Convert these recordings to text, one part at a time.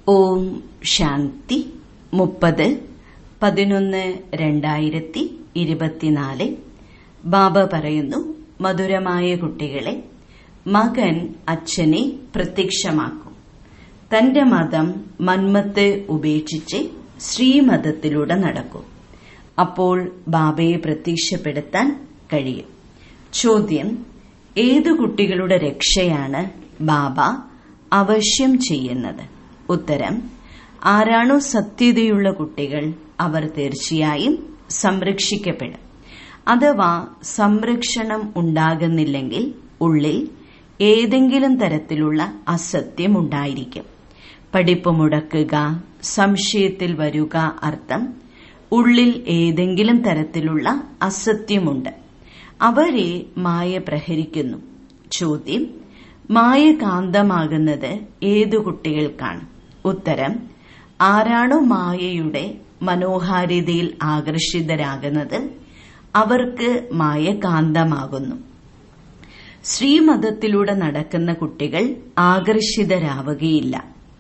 ഓം ശാന്തി മുപ്പത് പതിനൊന്ന് രണ്ടായിരത്തി ഇരുപത്തിനാല് ബാബ പറയുന്നു മധുരമായ കുട്ടികളെ മകൻ അച്ഛനെ പ്രത്യക്ഷമാക്കും തന്റെ മതം മന്മത്ത് ഉപേക്ഷിച്ച് ശ്രീമതത്തിലൂടെ നടക്കും അപ്പോൾ ബാബയെ പ്രത്യക്ഷപ്പെടുത്താൻ കഴിയും ചോദ്യം ഏതു കുട്ടികളുടെ രക്ഷയാണ് ബാബ അവശ്യം ചെയ്യുന്നത് ഉത്തരം ആരാണോ സത്യതയുള്ള കുട്ടികൾ അവർ തീർച്ചയായും സംരക്ഷിക്കപ്പെടും അഥവാ സംരക്ഷണം ഉണ്ടാകുന്നില്ലെങ്കിൽ ഉള്ളിൽ ഏതെങ്കിലും തരത്തിലുള്ള അസത്യം ഉണ്ടായിരിക്കും പഠിപ്പ് മുടക്കുക സംശയത്തിൽ വരുക അർത്ഥം ഉള്ളിൽ ഏതെങ്കിലും തരത്തിലുള്ള അസത്യമുണ്ട് അവരെ മായ പ്രഹരിക്കുന്നു ചോദ്യം മായ കാന്തമാകുന്നത് ഏതു കുട്ടികൾക്കാണ് ഉത്തരം ആരാണോ മായയുടെ മനോഹാരിതയിൽ ആകർഷിതരാകുന്നത് അവർക്ക് മായ കാന്തമാകുന്നു ശ്രീമതത്തിലൂടെ നടക്കുന്ന കുട്ടികൾ ആകർഷിതരാവുകയില്ല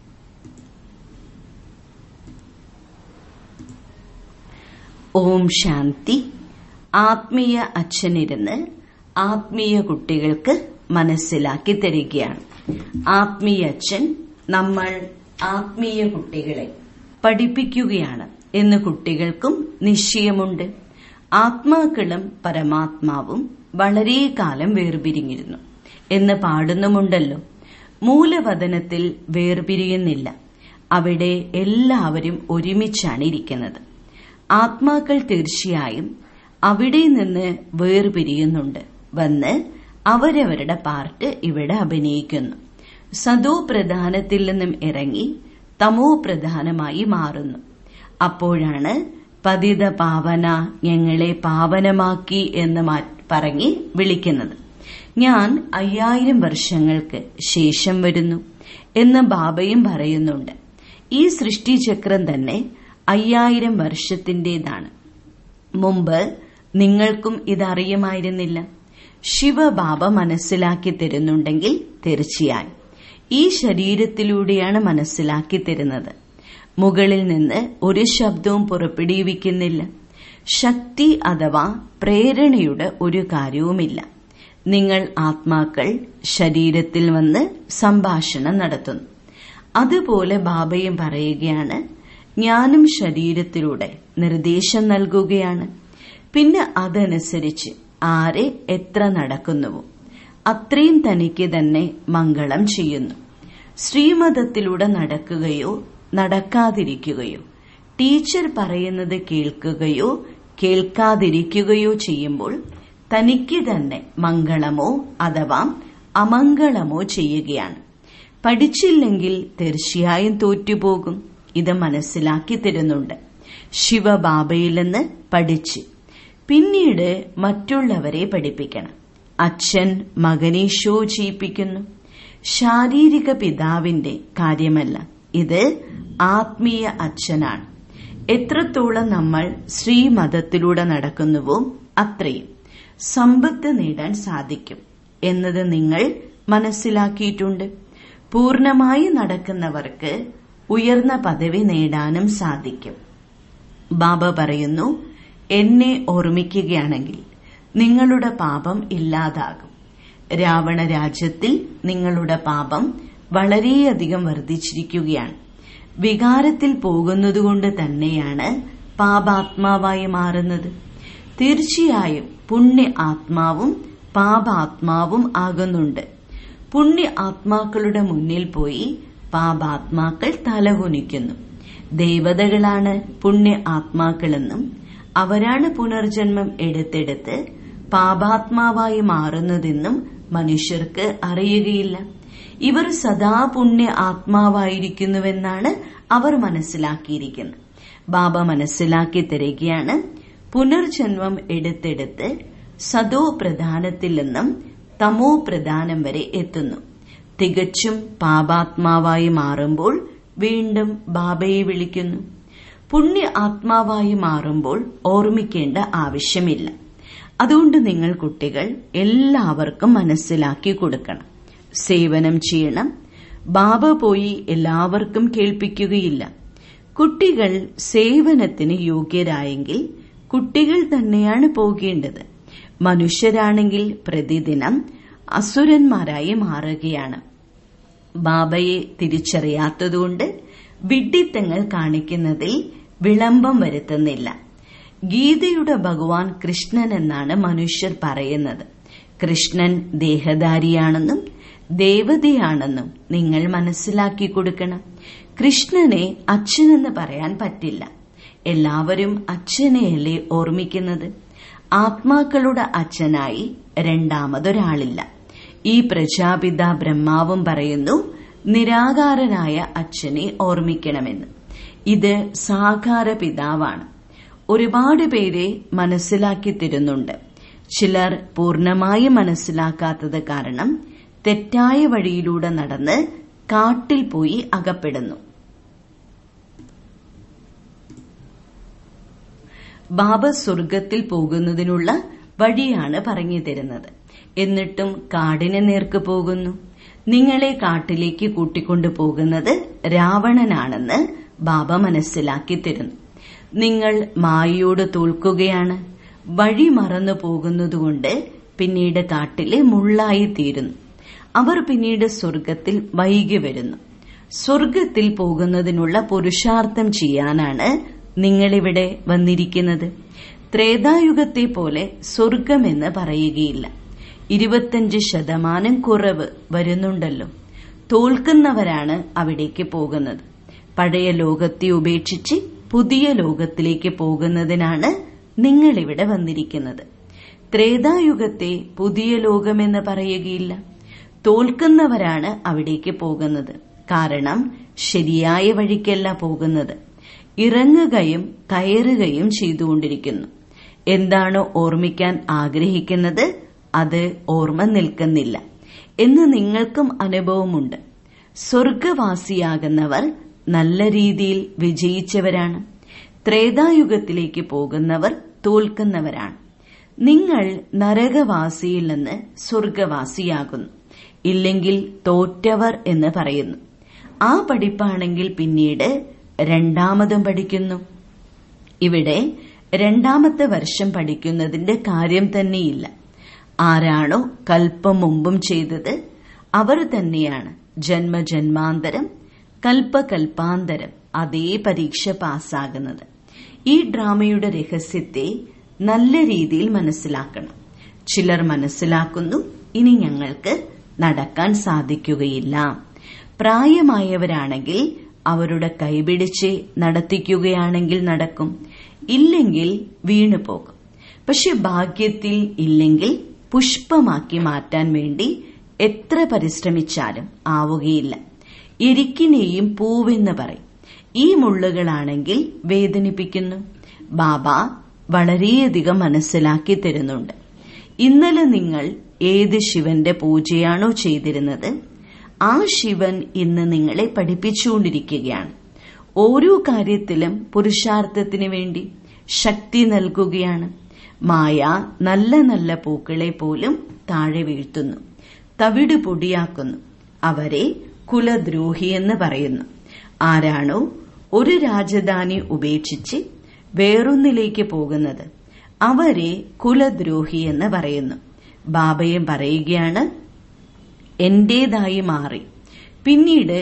ഓം ശാന്തി ആത്മീയ അച്ഛനിരുന്ന് ആത്മീയ കുട്ടികൾക്ക് മനസ്സിലാക്കി തരികയാണ് ആത്മീയ അച്ഛൻ നമ്മൾ ആത്മീയ കുട്ടികളെ പഠിപ്പിക്കുകയാണ് എന്ന് കുട്ടികൾക്കും നിശ്ചയമുണ്ട് ആത്മാക്കളും പരമാത്മാവും വളരെ കാലം വേർപിരിഞ്ഞിരുന്നു എന്ന് പാടുന്നുമുണ്ടല്ലോ മൂലവതനത്തിൽ വേർപിരിയുന്നില്ല അവിടെ എല്ലാവരും ഒരുമിച്ചാണ് ഇരിക്കുന്നത് ആത്മാക്കൾ തീർച്ചയായും അവിടെ നിന്ന് വേർപിരിയുന്നുണ്ട് വന്ന് അവരവരുടെ പാർട്ട് ഇവിടെ അഭിനയിക്കുന്നു സദോ പ്രധാനത്തിൽ നിന്നും ഇറങ്ങി തമോ പ്രധാനമായി മാറുന്നു അപ്പോഴാണ് പതിത പാവന ഞങ്ങളെ പാവനമാക്കി എന്ന് പറഞ്ഞ് വിളിക്കുന്നത് ഞാൻ അയ്യായിരം വർഷങ്ങൾക്ക് ശേഷം വരുന്നു എന്ന് ബാബയും പറയുന്നുണ്ട് ഈ സൃഷ്ടിചക്രം തന്നെ അയ്യായിരം വർഷത്തിന്റേതാണ് മുമ്പ് നിങ്ങൾക്കും ഇതറിയുമായിരുന്നില്ല ശിവബാബ മനസ്സിലാക്കി തരുന്നുണ്ടെങ്കിൽ തീർച്ചയായും ഈ ശരീരത്തിലൂടെയാണ് മനസ്സിലാക്കി തരുന്നത് മുകളിൽ നിന്ന് ഒരു ശബ്ദവും പുറപ്പെടുവിക്കുന്നില്ല ശക്തി അഥവാ പ്രേരണയുടെ ഒരു കാര്യവുമില്ല നിങ്ങൾ ആത്മാക്കൾ ശരീരത്തിൽ വന്ന് സംഭാഷണം നടത്തുന്നു അതുപോലെ ബാബയും പറയുകയാണ് ഞാനും ശരീരത്തിലൂടെ നിർദ്ദേശം നൽകുകയാണ് പിന്നെ അതനുസരിച്ച് ആരെ എത്ര നടക്കുന്നുവോ അത്രയും തനിക്ക് തന്നെ മംഗളം ചെയ്യുന്നു ശ്രീമതത്തിലൂടെ നടക്കുകയോ നടക്കാതിരിക്കുകയോ ടീച്ചർ പറയുന്നത് കേൾക്കുകയോ കേൾക്കാതിരിക്കുകയോ ചെയ്യുമ്പോൾ തനിക്ക് തന്നെ മംഗളമോ അഥവാ അമംഗളമോ ചെയ്യുകയാണ് പഠിച്ചില്ലെങ്കിൽ തീർച്ചയായും തോറ്റുപോകും ഇത് മനസ്സിലാക്കി തരുന്നുണ്ട് ശിവബാബയിൽ നിന്ന് പഠിച്ച് പിന്നീട് മറ്റുള്ളവരെ പഠിപ്പിക്കണം അച്ഛൻ മകനെ ഷോ ചെയ്യിപ്പിക്കുന്നു ശാരീരിക പിതാവിന്റെ കാര്യമല്ല ഇത് ആത്മീയ അച്ഛനാണ് എത്രത്തോളം നമ്മൾ ശ്രീമതത്തിലൂടെ നടക്കുന്നുവോ അത്രയും സമ്പത്ത് നേടാൻ സാധിക്കും എന്നത് നിങ്ങൾ മനസ്സിലാക്കിയിട്ടുണ്ട് പൂർണമായി നടക്കുന്നവർക്ക് ഉയർന്ന പദവി നേടാനും സാധിക്കും ബാബ പറയുന്നു എന്നെ ഓർമ്മിക്കുകയാണെങ്കിൽ നിങ്ങളുടെ പാപം ഇല്ലാതാകും രാവണ രാജ്യത്തിൽ നിങ്ങളുടെ പാപം വളരെയധികം വർദ്ധിച്ചിരിക്കുകയാണ് വികാരത്തിൽ പോകുന്നതുകൊണ്ട് തന്നെയാണ് പാപാത്മാവായി മാറുന്നത് തീർച്ചയായും പുണ്യ ആത്മാവും പാപാത്മാവും ആകുന്നുണ്ട് പുണ്യ ആത്മാക്കളുടെ മുന്നിൽ പോയി പാപാത്മാക്കൾ തലകുനിക്കുന്നു ദേവതകളാണ് പുണ്യ ആത്മാക്കളെന്നും അവരാണ് പുനർജന്മം എടുത്തെടുത്ത് പാപാത്മാവായി മാറുന്നതെന്നും മനുഷ്യർക്ക് അറിയുകയില്ല ഇവർ സദാ പുണ്യ ആത്മാവായിരിക്കുന്നുവെന്നാണ് അവർ മനസ്സിലാക്കിയിരിക്കുന്നത് ബാബ മനസ്സിലാക്കി തരികയാണ് പുനർജന്മം എടുത്തെടുത്ത് സദോ പ്രധാനത്തിൽ നിന്നും തമോ പ്രധാനം വരെ എത്തുന്നു തികച്ചും പാപാത്മാവായി മാറുമ്പോൾ വീണ്ടും ബാബയെ വിളിക്കുന്നു പുണ്യ ആത്മാവായി മാറുമ്പോൾ ഓർമ്മിക്കേണ്ട ആവശ്യമില്ല അതുകൊണ്ട് നിങ്ങൾ കുട്ടികൾ എല്ലാവർക്കും മനസ്സിലാക്കി കൊടുക്കണം സേവനം ചെയ്യണം ബാബ പോയി എല്ലാവർക്കും കേൾപ്പിക്കുകയില്ല കുട്ടികൾ സേവനത്തിന് യോഗ്യരായെങ്കിൽ കുട്ടികൾ തന്നെയാണ് പോകേണ്ടത് മനുഷ്യരാണെങ്കിൽ പ്രതിദിനം അസുരന്മാരായി മാറുകയാണ് ബാബയെ തിരിച്ചറിയാത്തതുകൊണ്ട് വിഡ്ഢിത്തങ്ങൾ കാണിക്കുന്നതിൽ വിളംബം വരുത്തുന്നില്ല ഗീതയുടെ ഭഗവാൻ കൃഷ്ണൻ എന്നാണ് മനുഷ്യർ പറയുന്നത് കൃഷ്ണൻ ദേഹധാരിയാണെന്നും ദേവതയാണെന്നും നിങ്ങൾ മനസ്സിലാക്കി കൊടുക്കണം കൃഷ്ണനെ അച്ഛനെന്ന് പറയാൻ പറ്റില്ല എല്ലാവരും അച്ഛനെയല്ലേ ഓർമ്മിക്കുന്നത് ആത്മാക്കളുടെ അച്ഛനായി രണ്ടാമതൊരാളില്ല ഈ പ്രജാപിത ബ്രഹ്മാവും പറയുന്നു നിരാകാരനായ അച്ഛനെ ഓർമ്മിക്കണമെന്ന് ഇത് സാകാര പിതാവാണ് ഒരുപാട് പേരെ മനസ്സിലാക്കി തരുന്നുണ്ട് ചിലർ പൂർണമായി മനസ്സിലാക്കാത്തത് കാരണം തെറ്റായ വഴിയിലൂടെ നടന്ന് കാട്ടിൽ പോയി അകപ്പെടുന്നു ബാബ സ്വർഗത്തിൽ പോകുന്നതിനുള്ള വഴിയാണ് പറഞ്ഞു തരുന്നത് എന്നിട്ടും കാടിന് നേർക്ക് പോകുന്നു നിങ്ങളെ കാട്ടിലേക്ക് കൂട്ടിക്കൊണ്ടു പോകുന്നത് രാവണനാണെന്ന് ബാബ മനസ്സിലാക്കി തരുന്നു നിങ്ങൾ മായയോട് തോൽക്കുകയാണ് വഴി മറന്നു പോകുന്നതുകൊണ്ട് പിന്നീട് കാട്ടിലെ മുള്ളായി തീരുന്നു അവർ പിന്നീട് സ്വർഗത്തിൽ വൈകി വരുന്നു സ്വർഗത്തിൽ പോകുന്നതിനുള്ള പുരുഷാർത്ഥം ചെയ്യാനാണ് നിങ്ങളിവിടെ വന്നിരിക്കുന്നത് ത്രേതായുഗത്തെ പോലെ സ്വർഗമെന്ന് പറയുകയില്ല ഇരുപത്തഞ്ച് ശതമാനം കുറവ് വരുന്നുണ്ടല്ലോ തോൽക്കുന്നവരാണ് അവിടേക്ക് പോകുന്നത് പഴയ ലോകത്തെ ഉപേക്ഷിച്ച് പുതിയ ലോകത്തിലേക്ക് പോകുന്നതിനാണ് നിങ്ങളിവിടെ വന്നിരിക്കുന്നത് ത്രേതായുഗത്തെ പുതിയ ലോകമെന്ന് പറയുകയില്ല തോൽക്കുന്നവരാണ് അവിടേക്ക് പോകുന്നത് കാരണം ശരിയായ വഴിക്കല്ല പോകുന്നത് ഇറങ്ങുകയും കയറുകയും ചെയ്തുകൊണ്ടിരിക്കുന്നു എന്താണോ ഓർമ്മിക്കാൻ ആഗ്രഹിക്കുന്നത് അത് ഓർമ്മ നിൽക്കുന്നില്ല എന്ന് നിങ്ങൾക്കും അനുഭവമുണ്ട് സ്വർഗവാസിയാകുന്നവർ നല്ല രീതിയിൽ വിജയിച്ചവരാണ് ത്രേതായുഗത്തിലേക്ക് പോകുന്നവർ തോൽക്കുന്നവരാണ് നിങ്ങൾ നരകവാസിയിൽ നിന്ന് സ്വർഗവാസിയാകുന്നു ഇല്ലെങ്കിൽ തോറ്റവർ എന്ന് പറയുന്നു ആ പഠിപ്പാണെങ്കിൽ പിന്നീട് രണ്ടാമതും പഠിക്കുന്നു ഇവിടെ രണ്ടാമത്തെ വർഷം പഠിക്കുന്നതിന്റെ കാര്യം തന്നെയില്ല ആരാണോ കൽപ്പം മുമ്പും ചെയ്തത് അവർ തന്നെയാണ് ജന്മജന്മാന്തരം കൽപ്പകൽപ്പാന്തരം അതേ പരീക്ഷ പാസ്സാകുന്നത് ഈ ഡ്രാമയുടെ രഹസ്യത്തെ നല്ല രീതിയിൽ മനസ്സിലാക്കണം ചിലർ മനസ്സിലാക്കുന്നു ഇനി ഞങ്ങൾക്ക് നടക്കാൻ സാധിക്കുകയില്ല പ്രായമായവരാണെങ്കിൽ അവരുടെ കൈപിടിച്ച് നടത്തിക്കുകയാണെങ്കിൽ നടക്കും ഇല്ലെങ്കിൽ വീണു പോകും പക്ഷെ ഭാഗ്യത്തിൽ ഇല്ലെങ്കിൽ പുഷ്പമാക്കി മാറ്റാൻ വേണ്ടി എത്ര പരിശ്രമിച്ചാലും ആവുകയില്ല എരിക്കിനെയും പൂവെന്ന് പറയും ഈ മുള്ളുകളാണെങ്കിൽ വേദനിപ്പിക്കുന്നു ബാബ വളരെയധികം മനസ്സിലാക്കി തരുന്നുണ്ട് ഇന്നലെ നിങ്ങൾ ഏത് ശിവന്റെ പൂജയാണോ ചെയ്തിരുന്നത് ആ ശിവൻ ഇന്ന് നിങ്ങളെ പഠിപ്പിച്ചുകൊണ്ടിരിക്കുകയാണ് ഓരോ കാര്യത്തിലും പുരുഷാർത്ഥത്തിന് വേണ്ടി ശക്തി നൽകുകയാണ് മായ നല്ല നല്ല പൂക്കളെ പോലും താഴെ വീഴ്ത്തുന്നു തവിട് പൊടിയാക്കുന്നു അവരെ കുലദ്രോഹിയെന്ന് പറയുന്നു ആരാണോ ഒരു രാജധാനി ഉപേക്ഷിച്ച് വേറൊന്നിലേക്ക് പോകുന്നത് അവരെ കുലദ്രോഹി എന്ന് പറയുന്നു ബാബയും പറയുകയാണ് എന്റേതായി മാറി പിന്നീട്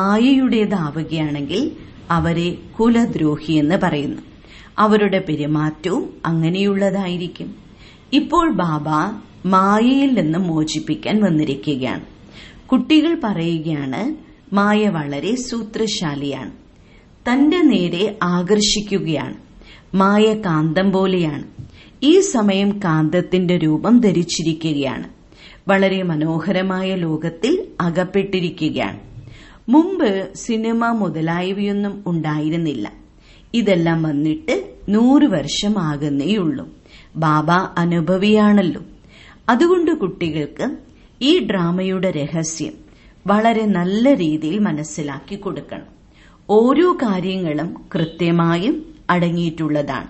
മായയുടേതാവുകയാണെങ്കിൽ അവരെ കുലദ്രോഹി എന്ന് പറയുന്നു അവരുടെ പെരുമാറ്റവും അങ്ങനെയുള്ളതായിരിക്കും ഇപ്പോൾ ബാബ മായയിൽ നിന്ന് മോചിപ്പിക്കാൻ വന്നിരിക്കുകയാണ് കുട്ടികൾ പറയുകയാണ് മായ വളരെ സൂത്രശാലിയാണ് തന്റെ നേരെ ആകർഷിക്കുകയാണ് മായ കാന്തം പോലെയാണ് ഈ സമയം കാന്തത്തിന്റെ രൂപം ധരിച്ചിരിക്കുകയാണ് വളരെ മനോഹരമായ ലോകത്തിൽ അകപ്പെട്ടിരിക്കുകയാണ് മുമ്പ് സിനിമ മുതലായവയൊന്നും ഉണ്ടായിരുന്നില്ല ഇതെല്ലാം വന്നിട്ട് നൂറ് വർഷമാകുന്നേയുള്ളൂ ബാബ അനുഭവിയാണല്ലോ അതുകൊണ്ട് കുട്ടികൾക്ക് ഈ ഡ്രാമയുടെ രഹസ്യം വളരെ നല്ല രീതിയിൽ മനസ്സിലാക്കി കൊടുക്കണം ഓരോ കാര്യങ്ങളും കൃത്യമായും അടങ്ങിയിട്ടുള്ളതാണ്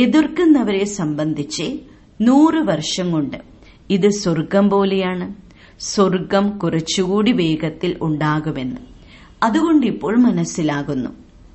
എതിർക്കുന്നവരെ സംബന്ധിച്ച് നൂറ് വർഷം കൊണ്ട് ഇത് സ്വർഗം പോലെയാണ് സ്വർഗം കുറച്ചുകൂടി വേഗത്തിൽ ഉണ്ടാകുമെന്ന് അതുകൊണ്ട് ഇപ്പോൾ മനസ്സിലാകുന്നു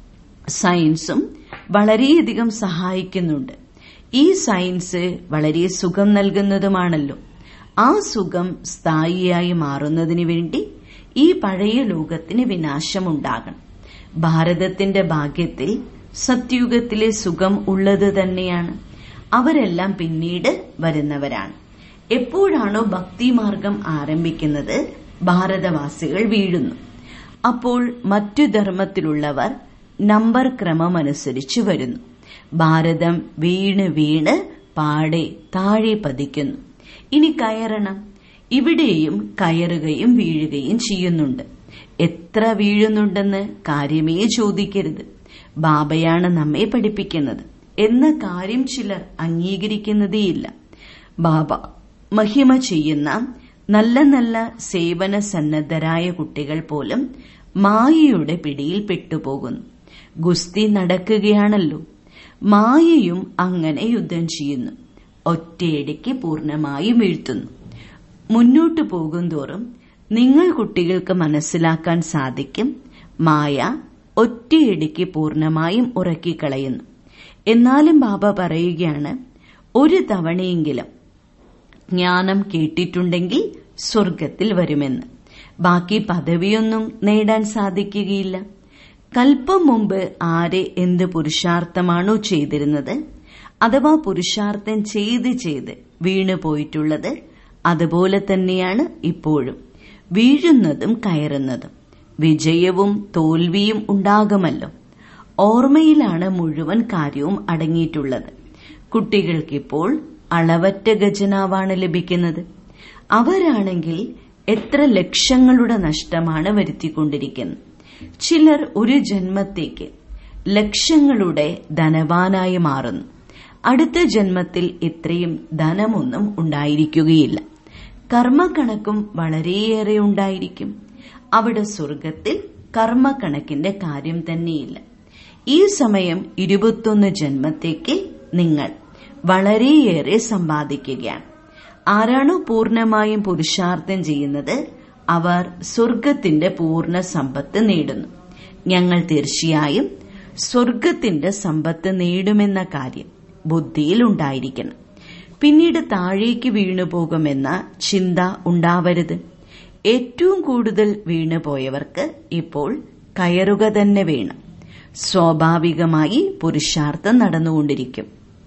സയൻസും വളരെയധികം സഹായിക്കുന്നുണ്ട് ഈ സയൻസ് വളരെ സുഖം നൽകുന്നതുമാണല്ലോ ആ സുഖം സ്ഥായിയായി മാറുന്നതിന് വേണ്ടി ഈ പഴയ ലോകത്തിന് വിനാശമുണ്ടാകണം ഭാരതത്തിന്റെ ഭാഗ്യത്തിൽ സത്യുഗത്തിലെ സുഖം ഉള്ളത് തന്നെയാണ് അവരെല്ലാം പിന്നീട് വരുന്നവരാണ് എപ്പോഴാണോ ഭക്തിമാർഗം ആരംഭിക്കുന്നത് ഭാരതവാസികൾ വീഴുന്നു അപ്പോൾ മറ്റു ധർമ്മത്തിലുള്ളവർ നമ്പർ ക്രമമനുസരിച്ച് വരുന്നു ഭാരതം വീണ് വീണ് പാടെ താഴെ പതിക്കുന്നു ഇനി കയറണം ഇവിടെയും കയറുകയും വീഴുകയും ചെയ്യുന്നുണ്ട് എത്ര വീഴുന്നുണ്ടെന്ന് കാര്യമേ ചോദിക്കരുത് ബാബയാണ് നമ്മെ പഠിപ്പിക്കുന്നത് എന്ന കാര്യം ചിലർ അംഗീകരിക്കുന്നതേയില്ല ബാബ മഹിമ ചെയ്യുന്ന നല്ല നല്ല സേവന സന്നദ്ധരായ കുട്ടികൾ പോലും മായയുടെ പിടിയിൽ പെട്ടുപോകുന്നു ഗുസ്തി നടക്കുകയാണല്ലോ മായയും അങ്ങനെ യുദ്ധം ചെയ്യുന്നു ഒറ്റയടിക്ക് പൂർണ്ണമായും വീഴ്ത്തുന്നു മുന്നോട്ടു പോകുന്തോറും നിങ്ങൾ കുട്ടികൾക്ക് മനസ്സിലാക്കാൻ സാധിക്കും മായ ഒറ്റയടിക്ക് പൂർണ്ണമായും ഉറക്കിക്കളയുന്നു എന്നാലും ബാബ പറയുകയാണ് ഒരു തവണയെങ്കിലും ജ്ഞാനം കേട്ടിട്ടുണ്ടെങ്കിൽ സ്വർഗത്തിൽ വരുമെന്ന് ബാക്കി പദവിയൊന്നും നേടാൻ സാധിക്കുകയില്ല കൽപ്പം മുമ്പ് ആരെ എന്ത് പുരുഷാർത്ഥമാണോ ചെയ്തിരുന്നത് അഥവാ പുരുഷാർത്ഥം ചെയ്ത് ചെയ്ത് വീണു പോയിട്ടുള്ളത് അതുപോലെ തന്നെയാണ് ഇപ്പോഴും വീഴുന്നതും കയറുന്നതും വിജയവും തോൽവിയും ഉണ്ടാകുമല്ലോ ഓർമ്മയിലാണ് മുഴുവൻ കാര്യവും അടങ്ങിയിട്ടുള്ളത് കുട്ടികൾക്കിപ്പോൾ അളവറ്റ ഖജനാവാണ് ലഭിക്കുന്നത് അവരാണെങ്കിൽ എത്ര ലക്ഷങ്ങളുടെ നഷ്ടമാണ് വരുത്തിക്കൊണ്ടിരിക്കുന്നത് ചിലർ ഒരു ജന്മത്തേക്ക് ലക്ഷങ്ങളുടെ ധനവാനായി മാറുന്നു അടുത്ത ജന്മത്തിൽ ഇത്രയും ധനമൊന്നും ഉണ്ടായിരിക്കുകയില്ല കർമ്മക്കണക്കും വളരെയേറെ ഉണ്ടായിരിക്കും അവിടെ സ്വർഗത്തിൽ കർമ്മക്കണക്കിന്റെ കാര്യം തന്നെയില്ല ഈ സമയം ഇരുപത്തൊന്ന് ജന്മത്തേക്ക് നിങ്ങൾ വളരെയേറെ സമ്പാദിക്കുകയാണ് ആരാണോ പൂർണ്ണമായും പുരുഷാർത്ഥം ചെയ്യുന്നത് അവർ സ്വർഗത്തിന്റെ പൂർണ്ണ സമ്പത്ത് നേടുന്നു ഞങ്ങൾ തീർച്ചയായും സ്വർഗത്തിന്റെ സമ്പത്ത് നേടുമെന്ന കാര്യം ബുദ്ധിയിൽ ഉണ്ടായിരിക്കണം പിന്നീട് താഴേക്ക് വീണുപോകുമെന്ന ചിന്ത ഉണ്ടാവരുത് ഏറ്റവും കൂടുതൽ വീണുപോയവർക്ക് ഇപ്പോൾ കയറുക തന്നെ വേണം സ്വാഭാവികമായി പുരുഷാർത്ഥം നടന്നുകൊണ്ടിരിക്കും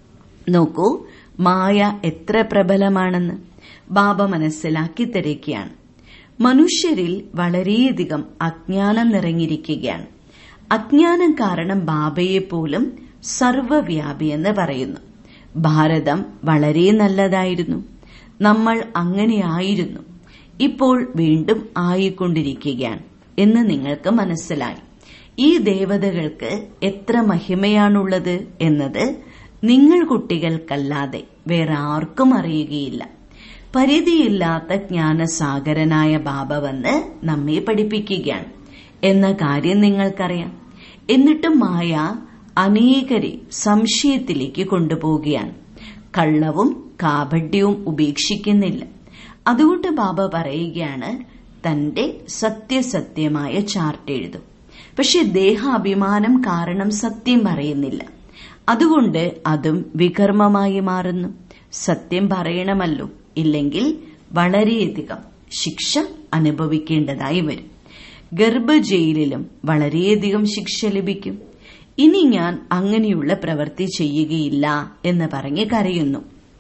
നോക്കൂ മായ എത്ര പ്രബലമാണെന്ന് ബാബ മനസ്സിലാക്കി തരികയാണ് മനുഷ്യരിൽ വളരെയധികം അജ്ഞാനം നിറഞ്ഞിരിക്കുകയാണ് അജ്ഞാനം കാരണം ബാബയെ പോലും സർവവ്യാപി എന്ന് പറയുന്നു ഭാരതം വളരെ നല്ലതായിരുന്നു നമ്മൾ അങ്ങനെയായിരുന്നു ഇപ്പോൾ വീണ്ടും ആയിക്കൊണ്ടിരിക്കുകയാണ് എന്ന് നിങ്ങൾക്ക് മനസ്സിലായി ഈ ദേവതകൾക്ക് എത്ര മഹിമയാണുള്ളത് എന്നത് നിങ്ങൾ കുട്ടികൾക്കല്ലാതെ വേറെ ആർക്കും അറിയുകയില്ല പരിധിയില്ലാത്ത ജ്ഞാനസാഗരനായ ബാബ വന്ന് നമ്മെ പഠിപ്പിക്കുകയാണ് എന്ന കാര്യം നിങ്ങൾക്കറിയാം എന്നിട്ടും മായ അനേകരെ സംശയത്തിലേക്ക് കൊണ്ടുപോവുകയാണ് കള്ളവും കാപഡ്യവും ഉപേക്ഷിക്കുന്നില്ല അതുകൊണ്ട് ബാബ പറയുകയാണ് തന്റെ സത്യസത്യമായ ചാർട്ട് എഴുതും പക്ഷെ ദേഹാഭിമാനം കാരണം സത്യം പറയുന്നില്ല അതുകൊണ്ട് അതും വികർമ്മമായി മാറുന്നു സത്യം പറയണമല്ലോ ഇല്ലെങ്കിൽ വളരെയധികം ശിക്ഷ അനുഭവിക്കേണ്ടതായി വരും ഗർഭജയിലിലും വളരെയധികം ശിക്ഷ ലഭിക്കും ഇനി ഞാൻ അങ്ങനെയുള്ള പ്രവൃത്തി ചെയ്യുകയില്ല എന്ന് പറഞ്ഞ് കരയുന്നു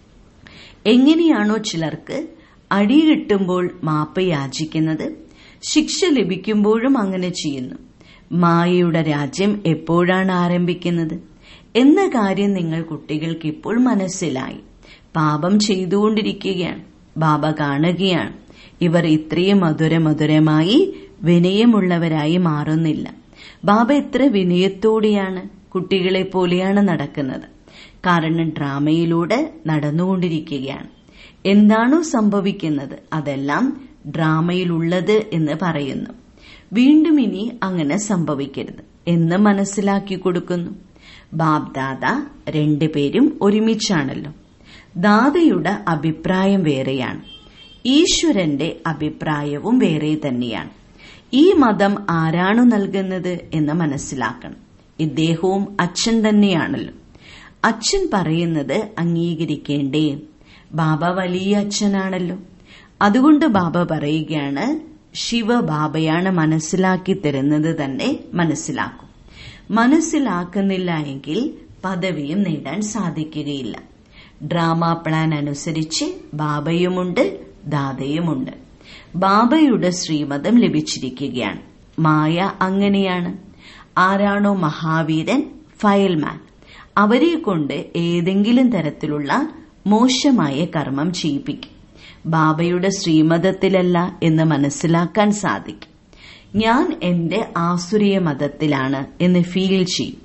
എങ്ങനെയാണോ ചിലർക്ക് അടി കിട്ടുമ്പോൾ മാപ്പ് യാചിക്കുന്നത് ശിക്ഷ ലഭിക്കുമ്പോഴും അങ്ങനെ ചെയ്യുന്നു മായയുടെ രാജ്യം എപ്പോഴാണ് ആരംഭിക്കുന്നത് എന്ന കാര്യം നിങ്ങൾ കുട്ടികൾക്ക് ഇപ്പോൾ മനസ്സിലായി പാപം ചെയ്തുകൊണ്ടിരിക്കുകയാണ് ബാബ കാണുകയാണ് ഇവർ ഇത്രയും മധുര മധുരമായി വിനയമുള്ളവരായി മാറുന്നില്ല ബാബ എത്ര വിനയത്തോടെയാണ് കുട്ടികളെ പോലെയാണ് നടക്കുന്നത് കാരണം ഡ്രാമയിലൂടെ നടന്നുകൊണ്ടിരിക്കുകയാണ് എന്താണോ സംഭവിക്കുന്നത് അതെല്ലാം ഡ്രാമയിലുള്ളത് എന്ന് പറയുന്നു വീണ്ടും ഇനി അങ്ങനെ സംഭവിക്കരുത് എന്ന് മനസ്സിലാക്കി കൊടുക്കുന്നു ബാബ് ദാദ രണ്ടുപേരും ഒരുമിച്ചാണല്ലോ ദാദയുടെ അഭിപ്രായം വേറെയാണ് ഈശ്വരന്റെ അഭിപ്രായവും വേറെ തന്നെയാണ് ഈ മതം ആരാണു നൽകുന്നത് എന്ന് മനസ്സിലാക്കണം ഇദ്ദേഹവും അച്ഛൻ തന്നെയാണല്ലോ അച്ഛൻ പറയുന്നത് അംഗീകരിക്കേണ്ടേ ബാബ വലിയ അച്ഛനാണല്ലോ അതുകൊണ്ട് ബാബ പറയുകയാണ് ശിവ ബാബയാണ് മനസ്സിലാക്കി തരുന്നത് തന്നെ മനസ്സിലാക്കും മനസ്സിലാക്കുന്നില്ല എങ്കിൽ പദവിയും നേടാൻ സാധിക്കുകയില്ല ഡ്രാമ പ്ലാൻ അനുസരിച്ച് ബാബയുമുണ്ട് ദാതയുമുണ്ട് ബാബയുടെ ശ്രീമതം ലഭിച്ചിരിക്കുകയാണ് മായ അങ്ങനെയാണ് ആരാണോ മഹാവീരൻ ഫയൽമാൻ അവരെ കൊണ്ട് ഏതെങ്കിലും തരത്തിലുള്ള മോശമായ കർമ്മം ചെയ്യിപ്പിക്കും ബാബയുടെ ശ്രീമതത്തിലല്ല എന്ന് മനസ്സിലാക്കാൻ സാധിക്കും ഞാൻ എന്റെ ആസുരീയ മതത്തിലാണ് എന്ന് ഫീൽ ചെയ്യും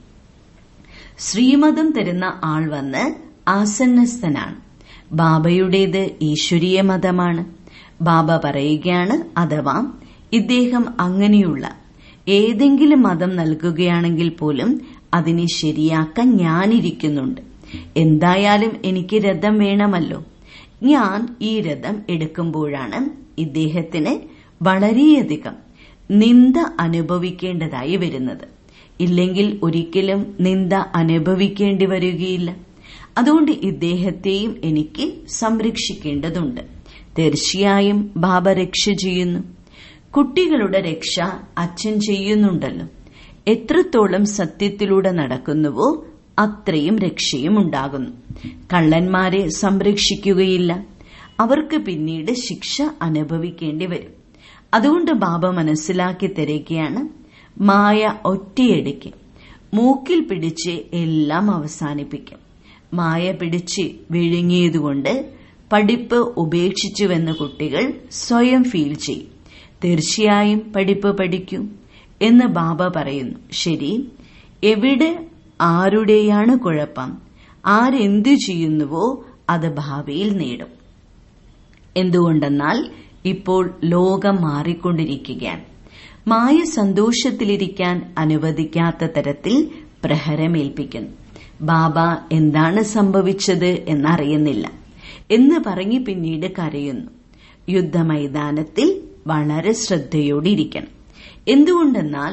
ശ്രീമതം തരുന്ന ആൾ വന്ന് ആസന്നസ്ഥനാണ് ബാബയുടേത് ഈശ്വരീയ മതമാണ് ബാബ പറയുകയാണ് അഥവാ ഇദ്ദേഹം അങ്ങനെയുള്ള ഏതെങ്കിലും മതം നൽകുകയാണെങ്കിൽ പോലും അതിനെ ശരിയാക്കാൻ ഞാനിരിക്കുന്നുണ്ട് എന്തായാലും എനിക്ക് രഥം വേണമല്ലോ ഞാൻ ഈ രഥം എടുക്കുമ്പോഴാണ് ഇദ്ദേഹത്തിന് വളരെയധികം നിന്ദ അനുഭവിക്കേണ്ടതായി വരുന്നത് ഇല്ലെങ്കിൽ ഒരിക്കലും നിന്ദ അനുഭവിക്കേണ്ടി വരികയില്ല അതുകൊണ്ട് ഇദ്ദേഹത്തെയും എനിക്ക് സംരക്ഷിക്കേണ്ടതുണ്ട് തീർച്ചയായും ബാബ രക്ഷ ചെയ്യുന്നു കുട്ടികളുടെ രക്ഷ അച്ഛൻ ചെയ്യുന്നുണ്ടല്ലോ എത്രത്തോളം സത്യത്തിലൂടെ നടക്കുന്നുവോ അത്രയും രക്ഷയും ഉണ്ടാകുന്നു കള്ളന്മാരെ സംരക്ഷിക്കുകയില്ല അവർക്ക് പിന്നീട് ശിക്ഷ അനുഭവിക്കേണ്ടി വരും അതുകൊണ്ട് ബാബ മനസ്സിലാക്കി തരികയാണ് മായ ഒറ്റയടിക്ക് മൂക്കിൽ പിടിച്ച് എല്ലാം അവസാനിപ്പിക്കും മായ പിടിച്ച് വിഴുങ്ങിയതുകൊണ്ട് പഠിപ്പ് ഉപേക്ഷിച്ചുവെന്ന് കുട്ടികൾ സ്വയം ഫീൽ ചെയ്യും തീർച്ചയായും പഠിപ്പ് പഠിക്കും എന്ന് ബാബ പറയുന്നു ശരി എവിടെ ആരുടെയാണ് കുഴപ്പം ആരെന്തു ചെയ്യുന്നുവോ അത് ഭാവിയിൽ നേടും എന്തുകൊണ്ടെന്നാൽ ഇപ്പോൾ ലോകം മാറിക്കൊണ്ടിരിക്കുകയാണ് മായ സന്തോഷത്തിലിരിക്കാൻ അനുവദിക്കാത്ത തരത്തിൽ പ്രഹരമേൽപ്പിക്കുന്നു ബാബ എന്താണ് സംഭവിച്ചത് എന്നറിയുന്നില്ല എന്ന് പറഞ്ഞ് പിന്നീട് കരയുന്നു യുദ്ധമൈതാനത്തിൽ വളരെ ശ്രദ്ധയോടിരിക്കണം എന്തുകൊണ്ടെന്നാൽ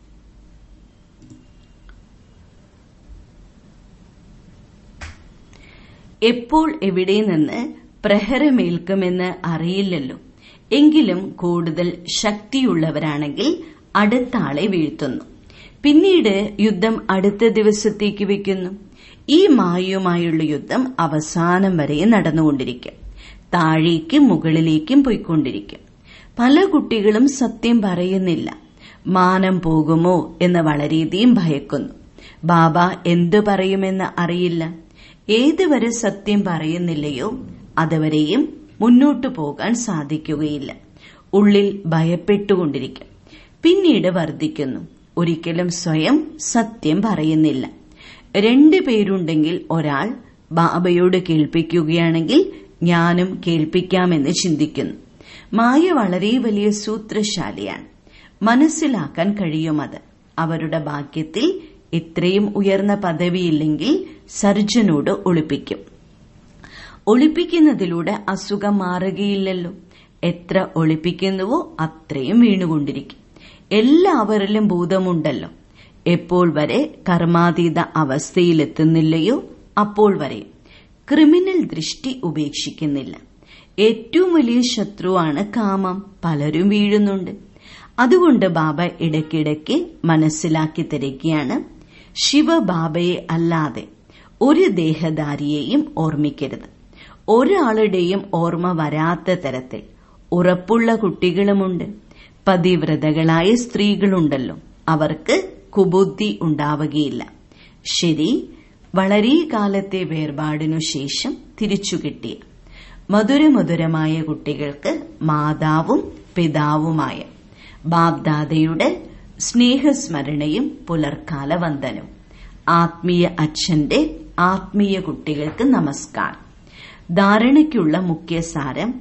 എപ്പോൾ എവിടെ നിന്ന് പ്രഹരമേൽക്കുമെന്ന് അറിയില്ലല്ലോ എങ്കിലും കൂടുതൽ ശക്തിയുള്ളവരാണെങ്കിൽ അടുത്ത ആളെ വീഴ്ത്തുന്നു പിന്നീട് യുദ്ധം അടുത്ത ദിവസത്തേക്ക് വെക്കുന്നു ഈ മായയുമായുള്ള യുദ്ധം അവസാനം വരെ നടന്നുകൊണ്ടിരിക്കും താഴേക്കും മുകളിലേക്കും പോയിക്കൊണ്ടിരിക്കും പല കുട്ടികളും സത്യം പറയുന്നില്ല മാനം പോകുമോ എന്ന് വളരെയധികം ഭയക്കുന്നു ബാബ എന്തു പറയുമെന്ന് അറിയില്ല ഏതുവരെ സത്യം പറയുന്നില്ലയോ അതുവരെയും മുന്നോട്ടു പോകാൻ സാധിക്കുകയില്ല ഉള്ളിൽ ഭയപ്പെട്ടുകൊണ്ടിരിക്കും പിന്നീട് വർദ്ധിക്കുന്നു ഒരിക്കലും സ്വയം സത്യം പറയുന്നില്ല രണ്ടു പേരുണ്ടെങ്കിൽ ഒരാൾ ബാബയോട് കേൾപ്പിക്കുകയാണെങ്കിൽ ഞാനും കേൾപ്പിക്കാമെന്ന് ചിന്തിക്കുന്നു മായ വളരെ വലിയ സൂത്രശാലിയാണ് മനസ്സിലാക്കാൻ കഴിയുമത് അവരുടെ ഭാഗ്യത്തിൽ ഇത്രയും ഉയർന്ന പദവിയില്ലെങ്കിൽ സർജനോട് ഒളിപ്പിക്കും ഒളിപ്പിക്കുന്നതിലൂടെ അസുഖം മാറുകയില്ലല്ലോ എത്ര ഒളിപ്പിക്കുന്നുവോ അത്രയും വീണുകൊണ്ടിരിക്കും എല്ലാവരിലും ഭൂതമുണ്ടല്ലോ എപ്പോൾ വരെ കർമാതീത അവസ്ഥയിലെത്തുന്നില്ലയോ അപ്പോൾ വരെ ക്രിമിനൽ ദൃഷ്ടി ഉപേക്ഷിക്കുന്നില്ല ഏറ്റവും വലിയ ശത്രുവാണ് കാമം പലരും വീഴുന്നുണ്ട് അതുകൊണ്ട് ബാബ ഇടയ്ക്കിടയ്ക്ക് മനസ്സിലാക്കി തരികയാണ് ശിവബാബയെ അല്ലാതെ ഒരു ദേഹധാരിയെയും ഓർമ്മിക്കരുത് ഒരാളുടെയും ഓർമ്മ വരാത്ത തരത്തിൽ ഉറപ്പുള്ള കുട്ടികളുമുണ്ട് പതിവ്രതകളായ സ്ത്രീകളുണ്ടല്ലോ അവർക്ക് കുബുദ്ധി ഉണ്ടാവുകയില്ല ശരി വളരെ കാലത്തെ വേർപാടിനു ശേഷം തിരിച്ചു കിട്ടിയ മധുരമധുരമായ കുട്ടികൾക്ക് മാതാവും പിതാവുമായ ബാബ്ദാദയുടെ സ്നേഹസ്മരണയും പുലർക്കാല വന്ദനവും ആത്മീയ അച്ഛന്റെ ആത്മീയ കുട്ടികൾക്ക് നമസ്കാരം ധാരണയ്ക്കുള്ള മുഖ്യസാരം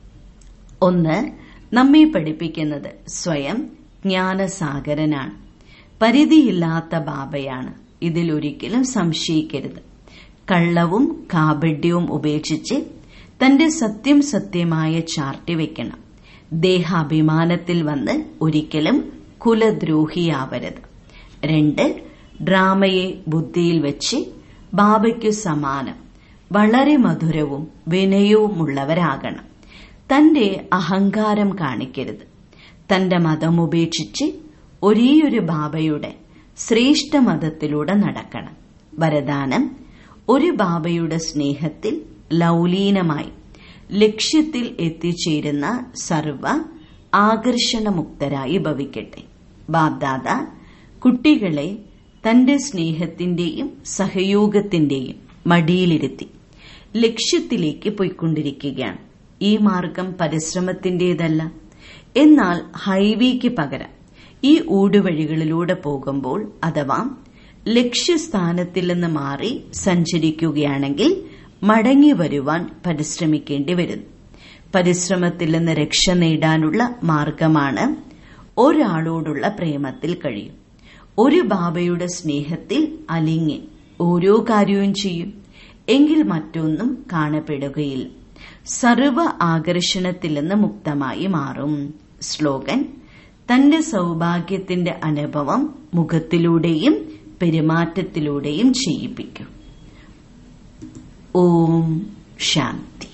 ഒന്ന് നമ്മെ പഠിപ്പിക്കുന്നത് സ്വയം ജ്ഞാനസാഗരനാണ് പരിധിയില്ലാത്ത ബാബയാണ് ഇതിലൊരിക്കലും സംശയിക്കരുത് കള്ളവും കാപഡ്യവും ഉപേക്ഷിച്ച് തന്റെ സത്യം സത്യമായ ചാർട്ടി വെക്കണം ദേഹാഭിമാനത്തിൽ വന്ന് ഒരിക്കലും കുലദ്രോഹിയാവരുത് രണ്ട് ഡ്രാമയെ ബുദ്ധിയിൽ വെച്ച് ബാബയ്ക്കു സമാനം വളരെ മധുരവും വിനയവുമുള്ളവരാകണം തന്റെ അഹങ്കാരം കാണിക്കരുത് തന്റെ മതം ഉപേക്ഷിച്ച് ഒരേയൊരു ബാബയുടെ ശ്രേഷ്ഠ മതത്തിലൂടെ നടക്കണം വരദാനം ഒരു ബാബയുടെ സ്നേഹത്തിൽ ലൗലീനമായി ലക്ഷ്യത്തിൽ എത്തിച്ചേരുന്ന സർവ ആകർഷണമുക്തരായി ഭവിക്കട്ടെ ബാബ്ദാദ കുട്ടികളെ തന്റെ സ്നേഹത്തിന്റെയും സഹയോഗത്തിന്റെയും മടിയിലിരുത്തി ലക്ഷ്യത്തിലേക്ക് പോയിക്കൊണ്ടിരിക്കുകയാണ് ഈ മാർഗം പരിശ്രമത്തിന്റേതല്ല എന്നാൽ ഹൈവേക്ക് പകരം ഈ ഊടുവഴികളിലൂടെ പോകുമ്പോൾ അഥവാ ലക്ഷ്യസ്ഥാനത്തിൽ നിന്ന് മാറി സഞ്ചരിക്കുകയാണെങ്കിൽ മടങ്ങി വരുവാൻ പരിശ്രമിക്കേണ്ടി വരുന്നു പരിശ്രമത്തിൽ നിന്ന് രക്ഷ നേടാനുള്ള മാർഗമാണ് ഒരാളോടുള്ള പ്രേമത്തിൽ കഴിയും ഒരു ബാബയുടെ സ്നേഹത്തിൽ അലിങ്ങി ഓരോ കാര്യവും ചെയ്യും എങ്കിൽ മറ്റൊന്നും കാണപ്പെടുകയില്ല സർവ ആകർഷണത്തിൽ നിന്ന് മുക്തമായി മാറും സ്ലോഗൻ തന്റെ സൗഭാഗ്യത്തിന്റെ അനുഭവം മുഖത്തിലൂടെയും പെരുമാറ്റത്തിലൂടെയും ചെയ്യിപ്പിക്കും ഓം ശാന്തി